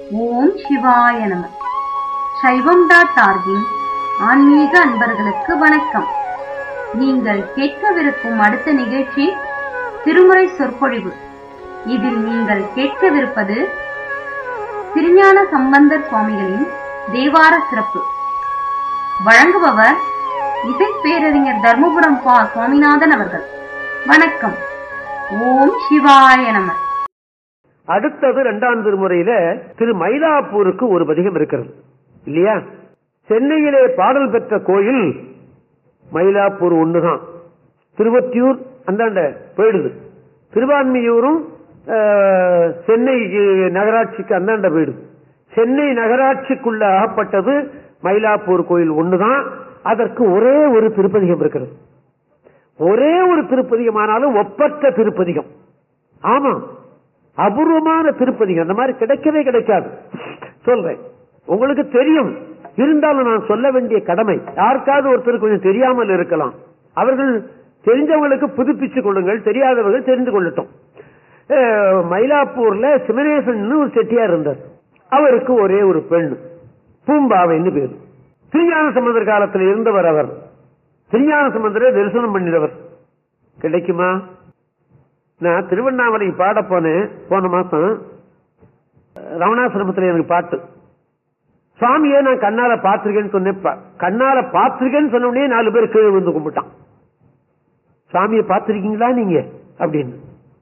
ஓம் சிவாய நம சைவம் டாட் ஆர்கின் ஆன்மீக அன்பர்களுக்கு வணக்கம் நீங்கள் கேட்கவிருக்கும் அடுத்த நிகழ்ச்சி திருமுறை சொற்பொழிவு இதில் நீங்கள் கேட்கவிருப்பது திருஞான சம்பந்தர் சுவாமிகளின் தேவார சிறப்பு வழங்குபவர் இசை பேரறிஞர் தர்மபுரம் பா சுவாமிநாதன் அவர்கள் வணக்கம் ஓம் சிவாய நம அடுத்தது இரண்டாம் திருமுறையில திரு மயிலாப்பூருக்கு ஒரு பதிகம் இருக்கிறது இல்லையா சென்னையிலே பாடல் பெற்ற கோயில் மயிலாப்பூர் ஒண்ணுதான் திருவொற்றியூர் அந்தாண்ட போயிடுது திருவான்மியூரும் அஹ், சென்னை நகராட்சிக்கு அந்தாண்ட போயிடுது சென்னை நகராட்சிக்குள்ள அகப்பட்டது மயிலாப்பூர் கோயில் ஒண்ணுதான் அதற்கு ஒரே ஒரு திருப்பதிகம் இருக்கிறது ஒரே ஒரு திருப்பதிகமானாலும் ஒப்பற்ற திருப்பதிகம் ஆமா அபூர்வமான திருப்பதிகம் அந்த மாதிரி கிடைக்கவே கிடைக்காது சொல்றேன் உங்களுக்கு தெரியும் இருந்தாலும் நான் சொல்ல வேண்டிய கடமை யாருக்காவது ஒருத்தர் கொஞ்சம் தெரியாமல் இருக்கலாம் அவர்கள் தெரிஞ்சவங்களுக்கு புதுப்பிச்சுக் கொள்ளுங்கள் தெரியாதவர்கள் தெரிந்து கொள்ளட்டும் அஹ், மயிலாப்பூர்ல சிவனேசன் ஒரு செட்டியார் இருந்தார் அவருக்கு ஒரே ஒரு பெண் பூம்பாவைன்னு பேரு திருஞான சம்பந்தர் காலத்தில் இருந்தவர் அவர் திருஞான சம்பந்தரை தரிசனம் பண்ணினவர் கிடைக்குமா நான் திருவண்ணாமலை பாட போனேன் போன மாசம் ரமணாசிரமத்தில் எனக்கு பாட்டு சுவாமியை நான் கண்ணால பார்த்திருக்கேன்னு சொன்னேன் ப- கண்ணால பார்த்திருக்கேன்னு சொன்ன உடனே நாலு பேர் கீழே வந்து கும்பிட்டான் சாமியை பார்த்திருக்கீங்களா நீங்க அப்படின்னு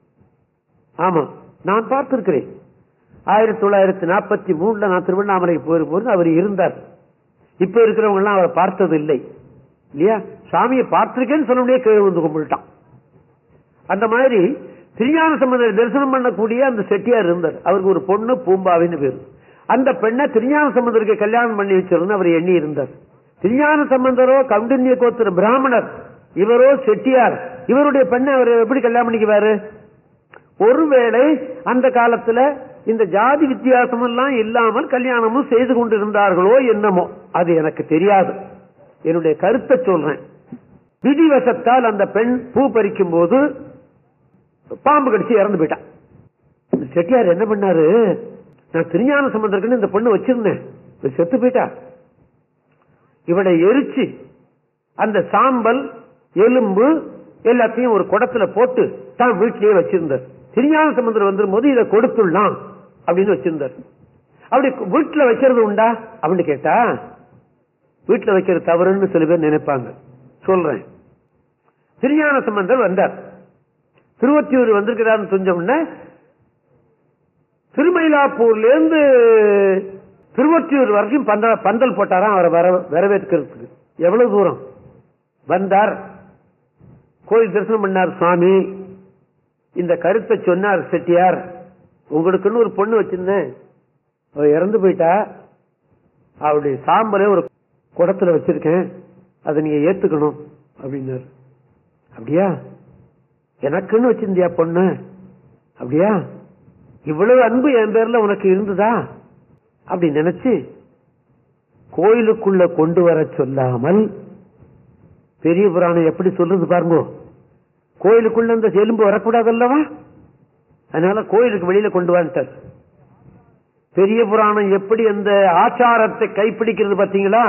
ஆமா நான் பார்த்திருக்கிறேன் ஆயிரத்தி தொள்ளாயிரத்தி நாற்பத்தி மூணுல நான் திருவண்ணாமலைக்கு போயிருப்போது அவர் இருந்தார் இப்ப இருக்கிறவங்க எல்லாம் அவரை பார்த்தது இல்லை இல்லையா சாமியை பார்த்திருக்கேன்னு சொன்ன உடனே கீழே வந்து கும்பிட்டான் அந்த மாதிரி திருஞான சம்பந்தர் தரிசனம் பண்ணக்கூடிய அந்த செட்டியார் இருந்தார் அவருக்கு ஒரு பொண்ணு பூம்பாவின்னு பேரு அந்த பெண்ணை திருஞான சம்பந்தருக்கு கல்யாணம் பண்ணி வச்சிருந்து அவர் எண்ணி இருந்தார் திருஞான சம்பந்தரோ கவுண்டின்ய கோத்திர பிராமணர் இவரோ செட்டியார் இவருடைய பெண்ணை அவர் எப்படி கல்யாணம் பண்ணிக்குவாரு ஒருவேளை அந்த காலத்துல இந்த ஜாதி வித்தியாசம் எல்லாம் இல்லாமல் கல்யாணமும் செய்து கொண்டிருந்தார்களோ என்னமோ அது எனக்கு தெரியாது என்னுடைய கருத்தை சொல்றேன் விதிவசத்தால் அந்த பெண் பூ பறிக்கும் போது பாம்பு கடிச்சு இறந்து போயிட்டான் இந்த செட்டியார் என்ன பண்ணாரு நான் திருஞான சம்பந்தருக்குன்னு இந்த பொண்ணு வச்சிருந்தேன் இவ செத்து போயிட்டா இவளை எரிச்சு அந்த சாம்பல் எலும்பு எல்லாத்தையும் ஒரு குடத்துல போட்டு தான் வீட்டிலேயே வச்சிருந்தார் திருஞான சம்பந்தர் வந்துடும் போது இதை கொடுத்துடலாம் அப்படின்னு வச்சிருந்தார் அப்படி வீட்டுல வைக்கிறது உண்டா அப்படின்னு கேட்டா வீட்டுல வைக்கிறது தவறுன்னு சில பேர் நினைப்பாங்க சொல்றேன் திருஞான சம்பந்தர் வந்தார் திருவொற்றியூர் வந்திருக்கிறார்னு சொன்ன உடனே திருமயிலாப்பூர்ல இருந்து திருவொற்றியூர் வரைக்கும் பந்தல் பந்தல் போட்டாராம் அவரை வர- வரவேற்கிறதுக்கு எவ்வளவு தூரம் வந்தார் கோயில் தரிசனம் பண்ணார் சுவாமி இந்த கருத்தை சொன்னார் செட்டியார் உங்களுக்குன்னு ஒரு பொண்ணு வச்சிருந்தேன் அவ இறந்து போயிட்டா அவருடைய சாம்பலை ஒரு குடத்துல வச்சிருக்கேன் அதை நீங்க ஏத்துக்கணும் அப்படின்னாரு அப்படியா எனக்குன்னு வச்சிருந்தியா பொண்ணு அப்படியா இவ்வளவு அன்பு என் பேர்ல உனக்கு இருந்ததா அப்படி நினைச்சு கோயிலுக்குள்ள கொண்டு வர சொல்லாமல் பெரிய புராணம் எப்படி சொல்றது பாருங்க கோயிலுக்குள்ள இந்த எலும்பு வரக்கூடாது அல்லவா அதனால கோயிலுக்கு வெளியில கொண்டு வந்துட்டார் பெரிய புராணம் எப்படி அந்த ஆச்சாரத்தை கைப்பிடிக்கிறது பாத்தீங்களா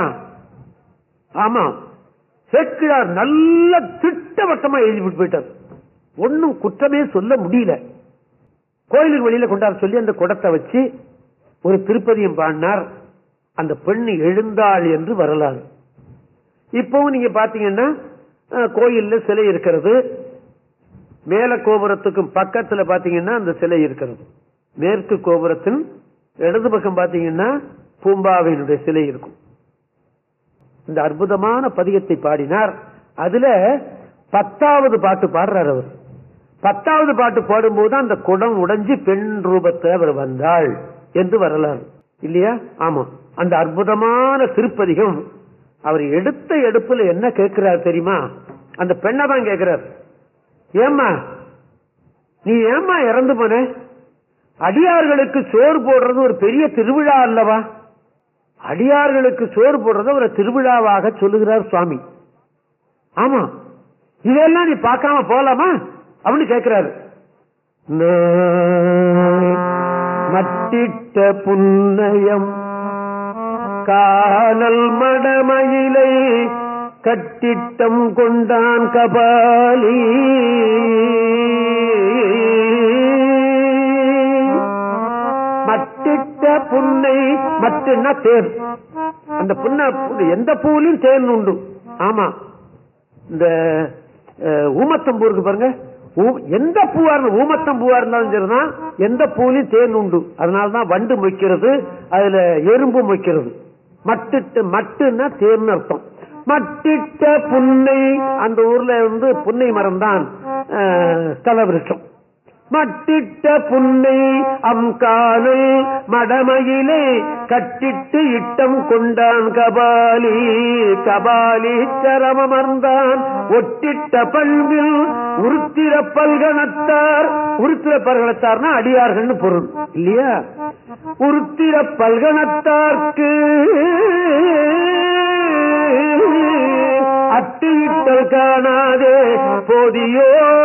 ஆமா சேக்கிழார் நல்ல திட்டவட்டமா எழுதி போயிட்டார் ஒன்னும் குற்றமே சொல்ல முடியல கோயிலுக்கு வெளியில கொண்டாட சொல்லி அந்த குடத்தை வச்சு ஒரு திருப்பதியம் பாடினார் அந்த பெண் எழுந்தாள் என்று வரலாறு இப்பவும் நீங்க பாத்தீங்கன்னா அஹ், கோயில்ல சிலை இருக்கிறது மேல கோபுரத்துக்கும் பக்கத்துல பாத்தீங்கன்னா அந்த சிலை இருக்கிறது மேற்கு கோபுரத்தின் இடது பக்கம் பாத்தீங்கன்னா பூம்பாவினுடைய சிலை இருக்கும் இந்த அற்புதமான பதிகத்தை பாடினார் அதுல பத்தாவது பாட்டு பாடுறார் அவர் பத்தாவது பாட்டு பாடும்போது அந்த குடம் உடைஞ்சு பெண் ரூபத்தை அவர் வந்தாள் என்று வரலாறு இல்லையா ஆமா அந்த அற்புதமான திருப்பதிகம் அவர் எடுத்த எடுப்புல என்ன கேட்கிறார் தெரியுமா அந்த பெண்ணை தான் கேட்கிறார் ஏம்மா நீ ஏம்மா இறந்து போன அடியார்களுக்கு சோறு போடுறது ஒரு பெரிய திருவிழா அல்லவா அடியார்களுக்கு சோறு போடுறத ஒரு திருவிழாவாக சொல்லுகிறார் சுவாமி ஆமா இதெல்லாம் நீ பார்க்காம போலாமா அப்படின்னு கேட்கிறாரு மட்டிட்ட புன்னயம் காணல் மடமயிலை கட்டிட்டம் கொண்டான் கபாலி மட்டிட்ட புன்னை மட்டுன்னா தேர் அந்த புன்ன எந்த பூவிலும் தேன் உண்டு ஆமா இந்த அஹ், ஊமத்தம்பூருக்கு பாருங்க ஊ- எந்த பூவா இருந்தாலும் ஊமத்தம் பூவா இருந்தாலும் சரிதான் எந்த பூவிலும் தேன் உண்டு அதனாலதான் வண்டு மொய்க்கிறது அதுல எறும்பு மொய்க்கிறது மட்டிட்டு மட்டுன்னா தேன் அர்த்தம் மட்டிட்ட புன்னை அந்த ஊர்ல வந்து புன்னை மரம் தான் ஸ்தல விருட்சம் மட்டிட்ட புன்னை அம்கானல் மடமயிலே கட்டிட்டு இட்டம் கொண்டான் கபாலி கபாலி சரமமர்ந்தான் ஒட்டிட்ட பண்பில் உருத்திர பல்கணத்தார் உருத்திர பல்கணத்தார்னா அடியார்கள்னு பொருள் இல்லையா உருத்திர பல்கணத்தார்க்கு அட்டியிட்டல் காணாதே போதியோ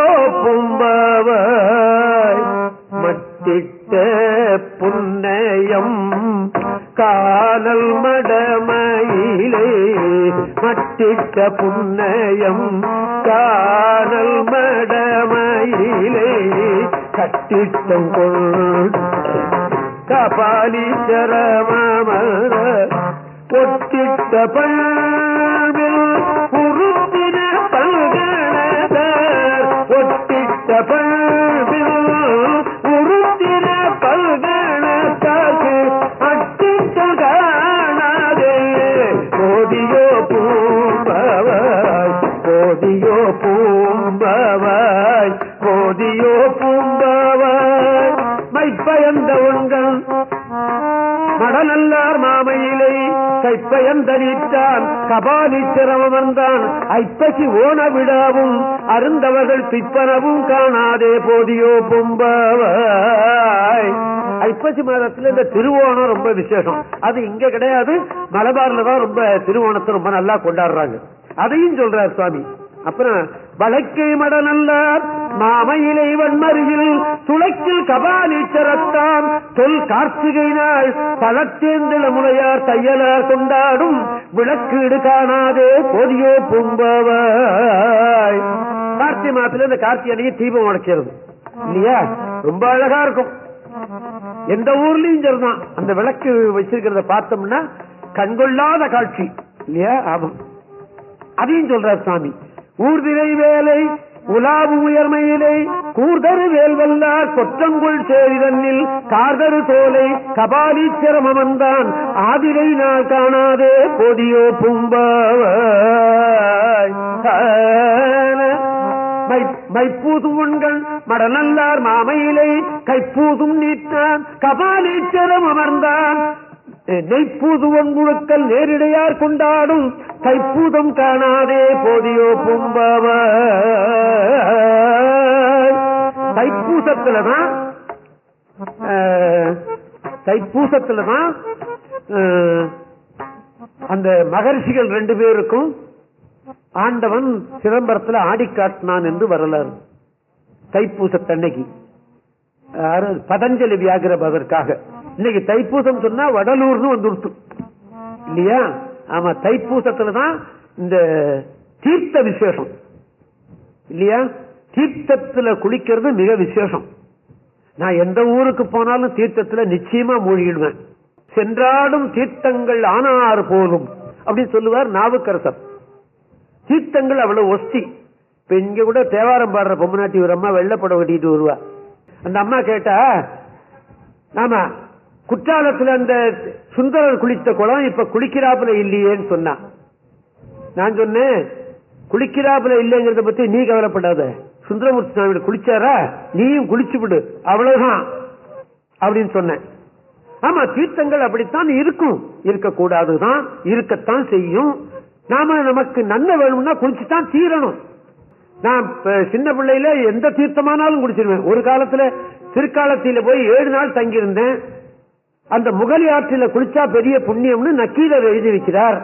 பும்பவாய் மட்டிட்ட புன்னயம் காணல் மடமயிலே மட்டிட்ட புன்னயம் காணல் மடமயிலே கட்டிட்டம் கொள் கபாலீச்சரமர ஒட்டிட்ட பல்வில் உருத்தின பல்கணதர் ஒட்டிட்ட பல்வில் உருத்தின பல்கணத்தாக்கு அட்டிட்ட காணாதே போதியோ பூம்பவாய் போதியோ பூம்பவாய் போதியோ பூம்பவாய் மைப்பயந்த உண்கள் மடநல்லார் மாமையிலை கைப்பயந்த நீட்டான் கபாலி சிரமமர்ந்தான் ஐப்பசி ஓன விடாவும் அருந்தவர்கள் பிற்பனவும் காணாதே போதியோ பும்பவாய் ஐப்பசி மாதத்துல இந்த திருவோணம் ரொம்ப விசேஷம் அது இங்க கிடையாது மலபார்ல தான் ரொம்ப திருவோணத்தை ரொம்ப நல்லா கொண்டாடுறாங்க அதையும் சொல்றார் சுவாமி அப்புறம் வழக்கை மடநல்லார் மாமையிலை வன்மறியில் துளைக்கில் கபாலீச்சரத்தான் தொல் கார்த்திகை நாள் பழத்தேந்தில முனையார் தையலார் கொண்டாடும் விளக்கீடு காணாதே பொதியோ பும்பவாய் கார்த்திகை மாதத்துல இந்த கார்த்திகை அன்னைக்கு தீபம் உடைக்கிறது இல்லையா ரொம்ப அழகா இருக்கும் எந்த ஊர்லயும் சரிதான் அந்த விளக்கு வச்சிருக்கிறத பார்த்தோம்னா கண்கொள்ளாத காட்சி இல்லையா ஆமாம் அதையும் சொல்றார் சாமி ஊர்திரை வேலை உலாவு உயர்மையிலே கூர்தரு வேல்வல்லார் கொற்றங்குள் சேரிதன்னில் கார்தரு தோலை கபாலீச்சரம் அமர்ந்தான் ஆதிரை நாள் காணாதே பொதியோ பும்பாவாய் மை- மைப்பூசும் உண்கள் மடநல்லார் மாமையிலை கைப்பூசும் நீட்டான் கபாலீச்சரம் அமர்ந்தான் நெய்ப்பூதுவன் முழுக்கல் நேரிடையார் கொண்டாடும் கைப்பூதம் காணாதே போதியோ பும்பவ தைப்பூசத்துலதான் தைப்பூசத்துலதான் அஹ், அந்த மகர்ஷிகள் ரெண்டு பேருக்கும் ஆண்டவன் சிதம்பரத்துல ஆடி காட்டினான் என்று வரலாறு தைப்பூசத்தன்னைக்கு யாரு? பதஞ்சலி வியாகிரம் அதற்காக இன்னைக்கு தைப்பூசம் சொன்னா வடலூர்னு வந்துருத்து இல்லையா ஆமா தைப்பூசத்துலதான் இந்த தீர்த்த விசேஷம் இல்லையா தீர்த்தத்துல குளிக்கிறது மிக விசேஷம் நான் எந்த ஊருக்கு போனாலும் தீர்த்தத்துல நிச்சயமா மூழ்கிடுவேன் சென்றாடும் தீர்த்தங்கள் ஆனார் போலும் அப்படின்னு சொல்லுவார் நாவுக்கரசர் தீர்த்தங்கள் அவ்வளவு ஒஸ்தி இப்ப இங்க கூட தேவாரம் பாடுற பொம்மநாட்டி ஒரு அம்மா வெள்ளப்படம் கட்டிட்டு வருவா அந்த அம்மா கேட்டா ஆமா குற்றாலத்துல அந்த சுந்தரர் குளித்த குளம் இப்ப குளிக்கிறாப்புல இல்லையேன்னு சொன்னா நான் சொன்னேன் குளிக்கிறாப்புல இல்லைங்கிறத பத்தி நீ கவலைப்படாத சுந்தரமூர்த்தி சுவாமி குளிச்சாரா நீயும் குளிச்சு விடு அவ்வளவுதான் அப்படின்னு சொன்னேன் ஆமா தீர்த்தங்கள் அப்படித்தான் இருக்கும் இருக்கக்கூடாதுதான் இருக்கத்தான் செய்யும் நாம நமக்கு நன்மை வேணும்னா குளிச்சுதான் தீரணும் நான் இப்ப சின்ன பிள்ளையில எந்த தீர்த்தமானாலும் குடிச்சிருவேன் ஒரு காலத்துல திருக்காலத்தில போய் ஏழு நாள் தங்கியிருந்தேன் அந்த முகலி ஆற்றில குளிச்சா பெரிய புண்ணியம்னு நக்கீரர் எழுதி வைக்கிறார்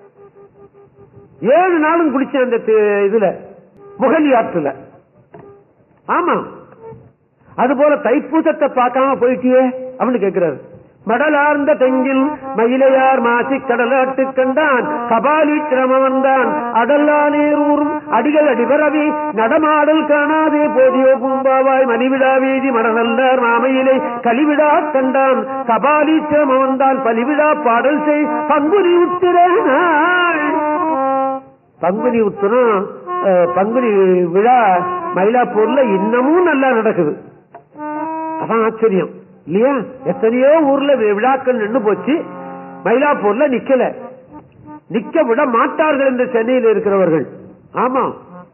ஏழு நாளும் குளிச்சேன் அந்த தி- இதுல முகலி ஆற்றுல ஆமா அது போல தைப்பூசத்தை பார்க்காம போயிட்டியே அப்படின்னு கேட்கிறாரு மடலார்ந்த தெங்கில் மயிலையார் மாசி கடலாட்டு கண்டான் கபாலி சிரமவந்தான் அடல்லா நேரூரும் அடிகள் அடிபரவி நடமாடல் காணாதே போதியோ பூம்பாவாய் மணிவிழா வீதி மடநல்லார் மாமையிலே கலிவிழா கண்டான் கபாலி சிரமவந்தான் பலிவிழா பாடல் செய் பங்குனி உத்திரனாள் பங்குனி உத்திரம் அஹ், பங்குனி விழா மயிலாப்பூர்ல இன்னமும் நல்லா நடக்குது அதான் ஆச்சரியம் இல்லையா எத்தனையோ ஊர்ல வி- விழாக்கள் நின்னு போச்சு மயிலாப்பூர்ல நிக்கல நிக்க விட மாட்டார்கள் இந்த சென்னையில் இருக்கிறவர்கள் ஆமா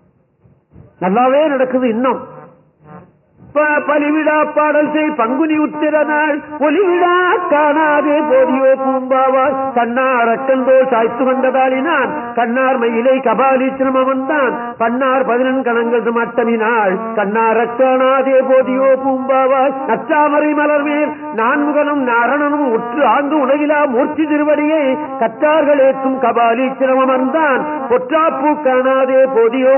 நல்லாவே நடக்குது இன்னும் ப- பலிவிழா பாடல் செய் பங்குனி உத்திர நாள் ஒலிவிழா காணாதே போதியோ பூம்பாவாய் கண்ணார் அக்கந்தோல் சாய்த்து வந்ததாலினான் கண்ணார் மயிலை கபாலி சிரமவன்தான் பன்னார் பதினெண் கணங்கள் மட்டமினாள் கண்ணார் காணாதே போதியோ பூம்பாவாய் நச்சாமரை மலர்மேல் நான்முகனும் நாரணனும் உற்று ஆங்கு உலகிலா மூர்த்தி திருவடியை கற்றார்கள் ஏற்றும் கபாலி சிரமமர்ந்தான் பொற்றாப்பூ காணாதே போதியோ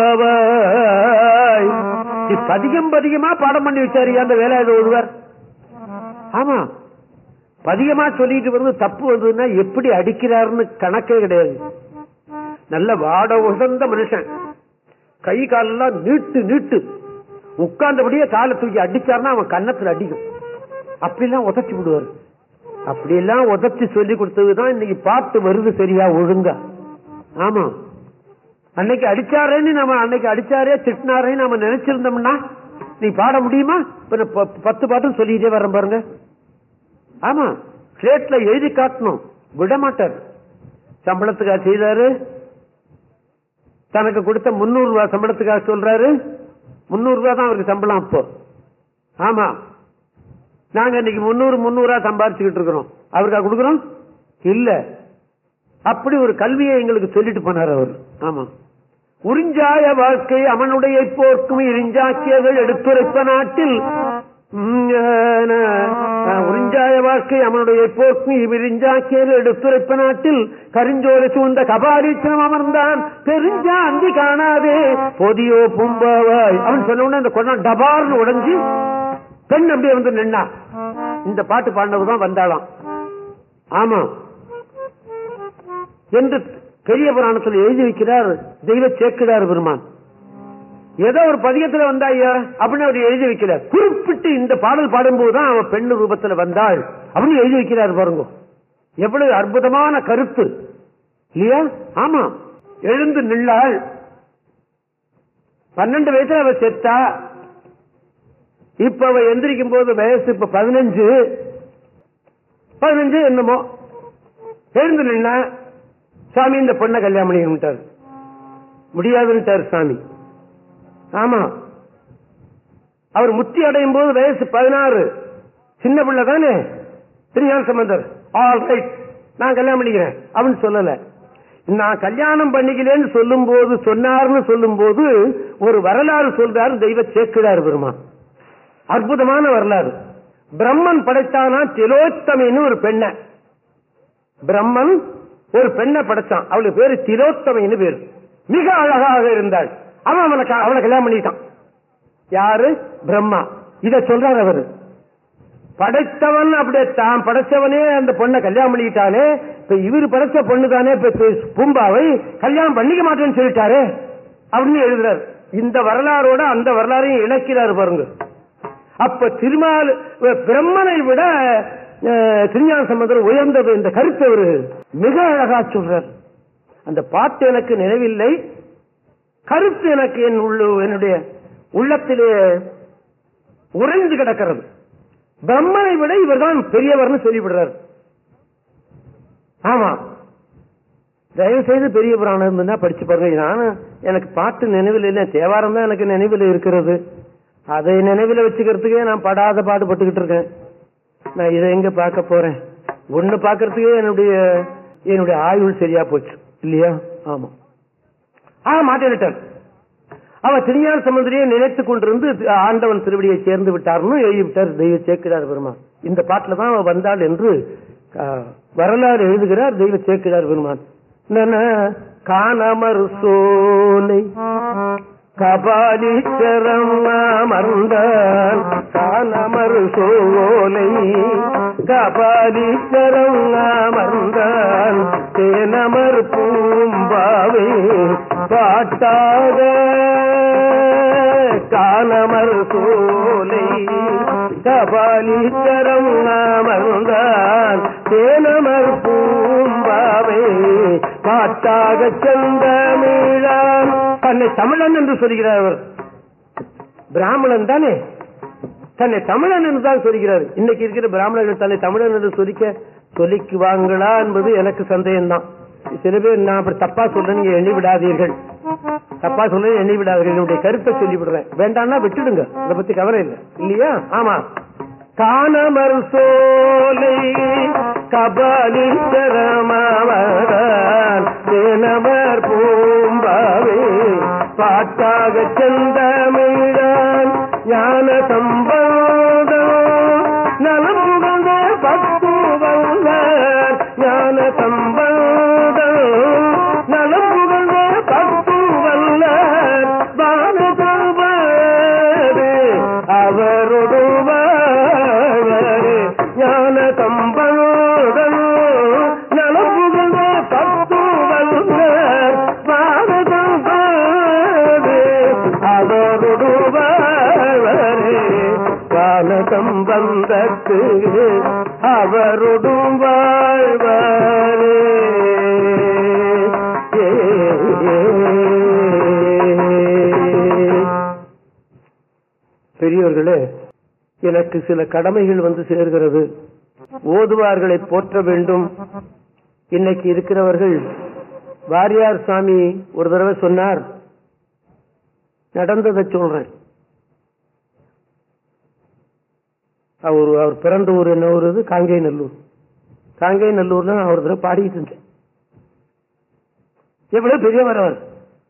பூம்பாவாய் இது பதிகம் பதிகமா பாடம் பண்ணி வச்சாரு அந்த வேலாயுத ஒருவர் ஆமா பதிகமா சொல்லிட்டு வந்து தப்பு வந்ததுன்னா எப்படி அடிக்கிறாருன்னு கணக்கே கிடையாது நல்ல வாட உசந்த மனுஷன் கை காலெல்லாம் நீட்டு நீட்டு உட்கார்ந்தபடியே காலை தூக்கி அடிச்சாருன்னா அவன் கன்னத்துல அடிக்கும் அப்படிலாம் உதச்சி விடுவாரு அப்படியெல்லாம் உதச்சி சொல்லி கொடுத்ததுதான் இன்னைக்கு பாட்டு வருது சரியா ஒழுங்கா ஆமா அன்னைக்கு அடிச்சாரேன்னு நம்ம அன்னைக்கு அடிச்சாரே திட்டினாரேன்னு நம்ம நினைச்சிருந்தோம்னா நீ பாட முடியுமா இப்ப நான் ப- பத்து பாட்டும் சொல்லிட்டே வரேன் பாருங்க ஆமா ஸ்லேட்ல எழுதி காட்டணும் விட மாட்டார் சம்பளத்துக்காக செய்தாரு தனக்கு கொடுத்த முன்னூறு ரூபாய் சம்பளத்துக்காக சொல்றாரு முன்னூறு ரூபாய் தான் அவருக்கு சம்பளம் அப்போ ஆமா நாங்க இன்னைக்கு முன்னூறு முன்னூறா சம்பாரிச்சுக்கிட்டு இருக்கிறோம் அவருக்கா கொடுக்கிறோம் இல்ல அப்படி ஒரு கல்வியை எங்களுக்கு சொல்லிட்டு போனார் அவர் ஆமா உறிஞ்சாய வாழ்க்கை அவனுடைய போர்க்கும் இறிஞ்சாக்கியவள் எடுத்துரைப்ப நாட்டில் உம், அஹ், உறிஞ்சாய வாழ்க்கை அவனுடைய போர்க்கும் இவ்விரிஞ்சாக்கியவள் எடுத்துரைப்ப நாட்டில் கரிஞ்சோலை சூழ்ந்த கபாலீச்சனம் அமர்ந்தான் பெருஞ்சா அந்தி காணாதே போதியோ பூம்பாவாய் அவன் சொன்ன உடனே அந்த கொண்டான் டபார்னு உடைஞ்சு பெண் அப்படியே வந்து நின்னா இந்த பாட்டு பாடினவுதான் வந்தாளாம் ஆமா என்று பெரிய புராணத்தில் எழுதி வைக்கிறார் தெய்வ சேக்கிடார் பெருமான் ஏதோ ஒரு பதிகத்துல வந்தா ஐயா அப்படின்னு அவர் எழுதி வைக்கிறார் குறிப்பிட்டு இந்த பாடல் பாடும்போதுதான் அவன் பெண்ணு ரூபத்துல வந்தாள் அப்படின்னு எழுதி வைக்கிறார் பாருங்க எவ்வளவு அற்புதமான கருத்து இல்லையா ஆமா எழுந்து நில்லாள் பன்னெண்டு வயசுல அவ செத்தா இப்ப அவ எந்திரிக்கும் போது வயசு இப்ப பதினஞ்சு பதினஞ்சு என்னமோ எழுந்து நின்னா சாமி இந்த பொண்ணை கல்யாணம் பண்ணிட்டார் முடியாதுன்னுட்டார் சாமி ஆமா அவர் முத்தி அடையும் போது வயசு பதினாறு சின்ன பிள்ளை தானே திருஞான சம்பந்தர் ஆல் ரைட் நான் கல்யாணம் பண்ணிக்கிறேன் அப்படின்னு சொல்லல நான் கல்யாணம் பண்ணிக்கலன்னு சொல்லும் போது சொன்னார்னு சொல்லும் போது ஒரு வரலாறு சொல்றாரு தெய்வ சேக்கிடார் பெருமான் அற்புதமான வரலாறு பிரம்மன் படைத்தானா திலோத்தமின்னு ஒரு பெண்ணை பிரம்மன் ஒரு பெண்ணை படைச்சான் அவளுக்கு பேரு திலோத்தமைன்னு பேரு மிக அழகாக இருந்தாள் அவன் அவனை க- அவளை கல்யாணம் பண்ணிட்டான் யாரு பிரம்மா இத சொல்றாரு அவரு படைத்தவன் அப்படியே தான் படைச்சவனே அந்த பொண்ணை கல்யாணம் பண்ணிக்கிட்டானே இப்ப இவரு படைச்ச பொண்ணு தானே இப்ப இப்ப பூம்பாவை கல்யாணம் பண்ணிக்க மாட்டேன்னு சொல்லிட்டாரு அப்படின்னு எழுதுறாரு இந்த வரலாறோட அந்த வரலாறையும் இணைக்கிறாரு பாருங்க அப்ப திருமால் பிரம்மனை விட அஹ், திருஞான சம்பந்தர் உயர்ந்தது இந்த கருத்து அவரு மிக அழகா சொல்றார் அந்த பாட்டு எனக்கு நினைவில்லை கருத்து எனக்கு என் உள்ள என்னுடைய உள்ளத்திலே உறைந்து கிடக்கிறது பிரம்மனை விட இவர்தான் பெரியவர்னு சொல்லிவிடுறார் ஆமா தயவு செய்து பெரிய புராணம் இருந்ததுன்னா படிச்சு பாருங்க நானும் எனக்கு பாட்டு நினைவில் இல்லை தேவாரம் தான் எனக்கு நினைவில் இருக்கிறது அதை நினைவில் வச்சுக்கிறதுக்கே நான் படாத பாடுபட்டுக்கிட்டு இருக்கேன் நான் இதை எங்க பார்க்க போறேன் ஒண்ணு பார்க்கறதுக்கே என்னுடைய என்னுடைய ஆயுள் சரியா போச்சு இல்லையா ஆமா ஆ மாட்டேன்ட்டார் அவ திருஞான சமுதிரியை நினைத்துக் கொண்டிருந்து ஆண்டவன் திருவடியை சேர்ந்து விட்டார்னு எழுதிவிட்டார் தெய்வ சேக்கிடார் பெருமான் இந்த பாட்டுல தான் அவ வந்தாள் என்று ஆ, வரலாறு எழுதுகிறார் தெய்வ சேக்கிடார் பெருமான் நன காணமர் சோலை கபாலீச்சரம் அமர்ந்தான் காலமறு சோலை கபாலீச்சரம் அமர்ந்தான் தேனமர் பூம்பாவே பாட்டாக காலமர் சோலை கபாலீச்சரம் அமர்ந்தான் தேனமர் பூம்பாவே பாட்டாக செந்தமிழான் தன்னை தமிழன் என்று சொல்கிறார் அவர் பிராமணன் தானே தன்னை தமிழன் என்று தான் சொல்கிறார் இன்னைக்கு இருக்கிற பிராமணர்கள் தன்னை தமிழன் என்று சொல்லிக்க சொல்லிக்குவாங்களா என்பது எனக்கு சந்தேகம்தான் சில பேர் நான் அப்படி தப்பா சொல்ல நீங்க எண்ணி விடாதீர்கள் தப்பா சொல்ல எண்ணி விடாதீர்கள் என்னுடைய கருத்தை சொல்லி விடுறேன் வேண்டாம்னா விட்டுடுங்க இதை பத்தி கவலை இல்லை இல்லையா ஆமா காணமர் சோலை கபாலி தரமாவரான் தேனமர் பூம்பாவே பாட்டாக செந்தமிழான் ஞான சம்பந்தம் நலம் புகழ்ந்த பத்து வல்லார் ஞான சம்பந்தம் நலம் புகழ்ந்த பத்து வல்லார் பாலகோபாரே அவரோடு வாழவே ஞான சம்பந்தம் நலம் புகழ்ந்த பத்து வல்லார் பாலகோபாரே அவரோடு வாழவே காலகம் வந்தக்கு அவருடும் வாழ்வாரே ஏ, ஏ. பெரியவர்களே எனக்கு சில கடமைகள் வந்து சேர்கிறது ஓதுவார்களை போற்ற வேண்டும் இன்னைக்கு இருக்கிறவர்கள் வாரியார் சுவாமி ஒரு தடவை சொன்னார் நடந்ததை சொல்றேன் அவர் அவர் பிறந்த ஊர் என்ன ஊர் இது காங்கை நல்லூர் காங்கை நல்லூர்ல நான் ஒரு தடவை பாடிட்டு இருந்தேன் எவ்வளவு பெரியவர் அவர்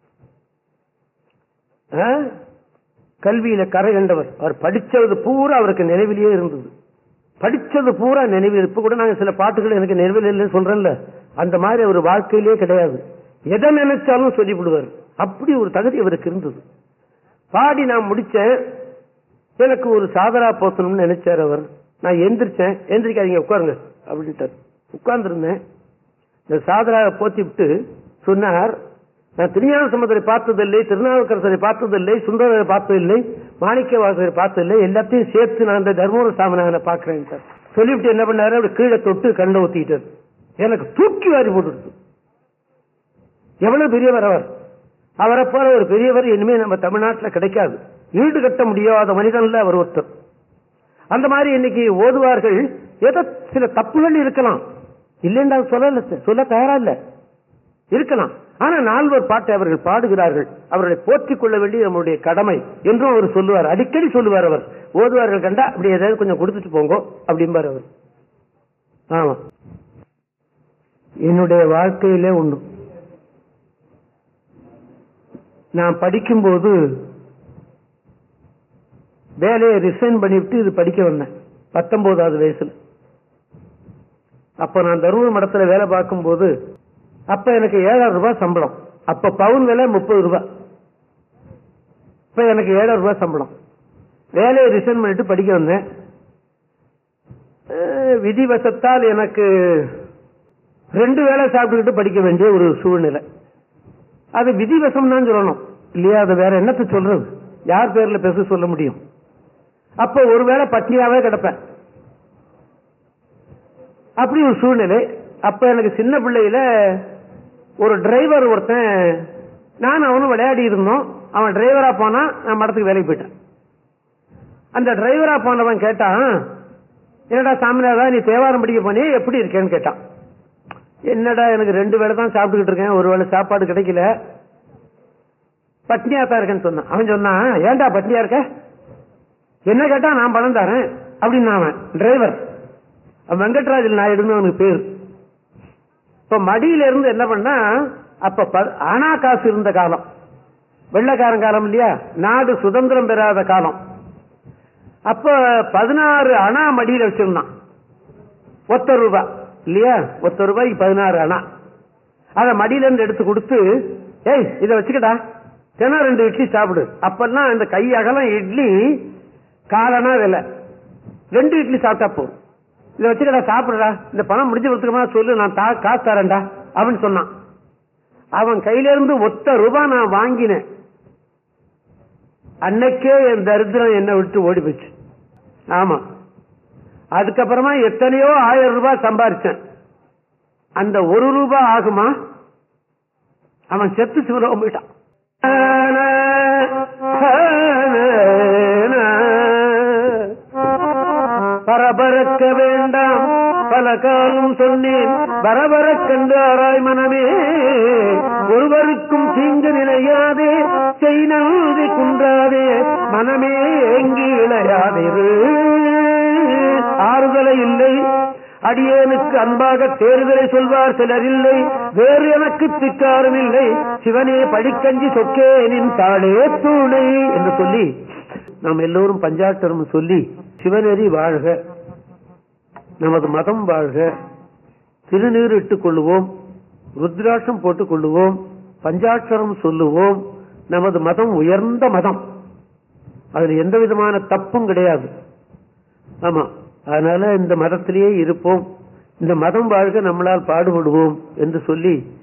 ஆ? கல்வியில கரை கண்டவர் அவர் படிச்சது பூரா அவருக்கு நினைவிலேயே இருந்தது படிச்சது பூரா நினைவில் இப்ப கூட நாங்க சில பாட்டுகள் எனக்கு நினைவில் இல்லைன்னு சொல்றேன்ல அந்த மாதிரி அவர் வாழ்க்கையிலே கிடையாது எதை நினைச்சாலும் சொல்லிவிடுவார் அப்படி ஒரு தகுதி அவருக்கு இருந்தது பாடி நான் முடிச்சேன் எனக்கு ஒரு சாதரா போத்தணும்னு நினைச்சார் அவர் நான் எந்திரிச்சேன் எந்திரிக்காதீங்க உட்காருங்க அப்படின்ட்டார் உட்கார்ந்துருந்தேன் இந்த சாதரா போத்தி விட்டு சொன்னார் நான் திருஞான சம்பந்தரை பார்த்ததில்லை திருநாவுக்கரசரை பார்த்ததில்லை சுந்தரரை பார்த்ததில்லை மாணிக்க வாசகரை பார்த்ததில்லை எல்லாத்தையும் சேர்த்து நான் இந்த தர்மபுர சாமிநாதனை பார்க்கிறேன் சார் சொல்லிவிட்டு என்ன பண்ணாரு அப்படி கீழே தொட்டு கண்ணை ஊத்திட்டார் எனக்கு தூக்கி வாரி போட்டுடுது எவ்வளவு பெரியவர் அவர் அவரை போல ஒரு பெரியவர் இனிமே நம்ம தமிழ்நாட்டில் கிடைக்காது ஈடு கட்ட முடியாத மனிதன்ல அவர் ஒருத்தர் அந்த மாதிரி இன்னைக்கு ஓதுவார்கள் ஏதோ சில தப்புகள் இருக்கலாம் இல்லைன்னு நான் சொல்லல சொல்ல தயாரா இல்ல இருக்கலாம் ஆனா நால்வர் பாட்டை அவர்கள் பாடுகிறார்கள் அவர்களை போற்றிக் கொள்ள வேண்டிய நம்முடைய கடமை என்றும் அவர் சொல்லுவார் அடிக்கடி சொல்லுவார் அவர் ஓதுவார்கள் கண்டா அப்படி ஏதாவது கொஞ்சம் கொடுத்துட்டு போங்க அப்படிம்பார் அவர் ஆமா என்னுடைய வாழ்க்கையிலே ஒண்ணு நான் படிக்கும்போது வேலையை ரிசைன் பண்ணிவிட்டு இது படிக்க வந்தேன் பத்தொன்பதாவது வயசுல அப்ப நான் தருமபுரி மடத்துல வேலை பார்க்கும்போது அப்ப எனக்கு ஏழாயிரம் ரூபாய் சம்பளம் அப்ப பவுன் விலை முப்பது ரூபாய் இப்ப எனக்கு ஏழாயிரம் ரூபாய் சம்பளம் வேலையை ரிசைன் பண்ணிட்டு படிக்க வந்தேன் அஹ், விதிவசத்தால் எனக்கு ரெண்டு வேளை சாப்பிட்டுக்கிட்டு படிக்க வேண்டிய ஒரு சூழ்நிலை அது விதிவசம் தான் சொல்லணும் இல்லையா அது வேற என்னத்தை சொல்றது யார் பேர்ல பேச சொல்ல முடியும் அப்ப ஒருவேளை பட்டினியாவே கிடப்பேன் அப்படி ஒரு சூழ்நிலை அப்ப எனக்கு சின்ன பிள்ளையில ஒரு டிரைவர் ஒருத்தன் நான் அவனும் விளையாடி இருந்தோம் அவன் டிரைவரா போனா நான் மடத்துக்கு வேலைக்கு போயிட்டேன் அந்த டிரைவரா போனவன் கேட்டான் என்னடா சாமிநாதா நீ தேவாரம் படிக்க போனே எப்படி இருக்கேன்னு கேட்டான் என்னடா எனக்கு ரெண்டு வேளை தான் சாப்பிட்டுக்கிட்டு இருக்கேன் ஒரு வேளை சாப்பாடு கிடைக்கல பட்னியா தான் இருக்கேன்னு சொன்னான் அவன் சொன்னான் ஏன்டா பட்னியா இருக்க என்ன கேட்டா நான் பணம் தரேன் அப்படின்னு அவன் டிரைவர் அவன் வெங்கட்ராஜ் நாயுடுன்னு அவனுக்கு பேர் இப்ப மடியில இருந்து என்ன பண்ணா அப்ப ப- அணா காசு இருந்த காலம் வெள்ளக்காரன் காலம் இல்லையா நாடு சுதந்திரம் பெறாத காலம் அப்ப பதினாறு அணா மடியில வச்சிருந்தான் ஒத்த ரூபாய் இல்லையா ஒத்த ரூபாய்க்கு பதினாறு அணா அத மடியில இருந்து எடுத்து கொடுத்து ஏய் இத வச்சுக்கடா தினம் ரெண்டு இட்லி சாப்பிடு அப்பெல்லாம் இந்த கை அகலம் இட்லி காலனா விலை ரெண்டு இட்லி சாப்பிட்டா போதும் இதை வச்சுக்கடா சாப்பிடுறா இந்த பணம் முடிஞ்சு கொடுத்துக்கமா சொல்லு நான் தா காசு தரேன்டா அப்படின்னு சொன்னான் அவன் கையில இருந்து ஒத்த ரூபாய் நான் வாங்கினேன் அன்னைக்கே என் தரித்திரம் என்னை விட்டு ஓடி போச்சு ஆமா அதுக்கப்புறமா எத்தனையோ ஆயிரம் ரூபாய் சம்பாரிச்சேன் அந்த ஒரு ரூபாய் ஆகுமா அவன் செத்து சிவலோகம் போயிட்டான் பரபரக்க வேண்டாம் பல காலம் சொன்னேன் பரபரக்கண்டு ஆராய் மனமே ஒருவருக்கும் தீங்கு நிலையாதே செய்தி குன்றாதே மனமே ஏங்கி இளையாதிரு ஆறுதலை இல்லை அடியேனுக்கு அன்பாக தேர்தலை சொல்வார் சிலர் இல்லை வேறு எனக்கு திக்காரும் இல்லை சிவனே படிக்கஞ்சி சொக்கேனின் தாளே தூணை என்று சொல்லி நாம் எல்லோரும் பஞ்சாட்சரம் சொல்லி சிவநெறி வாழ்க நமது மதம் வாழ்க திருநீர் இட்டுக் கொள்ளுவோம் ருத்ராட்சம் போட்டுக் கொள்ளுவோம் பஞ்சாட்சரம் சொல்லுவோம் நமது மதம் உயர்ந்த மதம் அதுல எந்த விதமான தப்பும் கிடையாது ஆமா அதனால இந்த மதத்திலேயே இருப்போம் இந்த மதம் வாழ்க நம்மளால் பாடுபடுவோம் என்று சொல்லி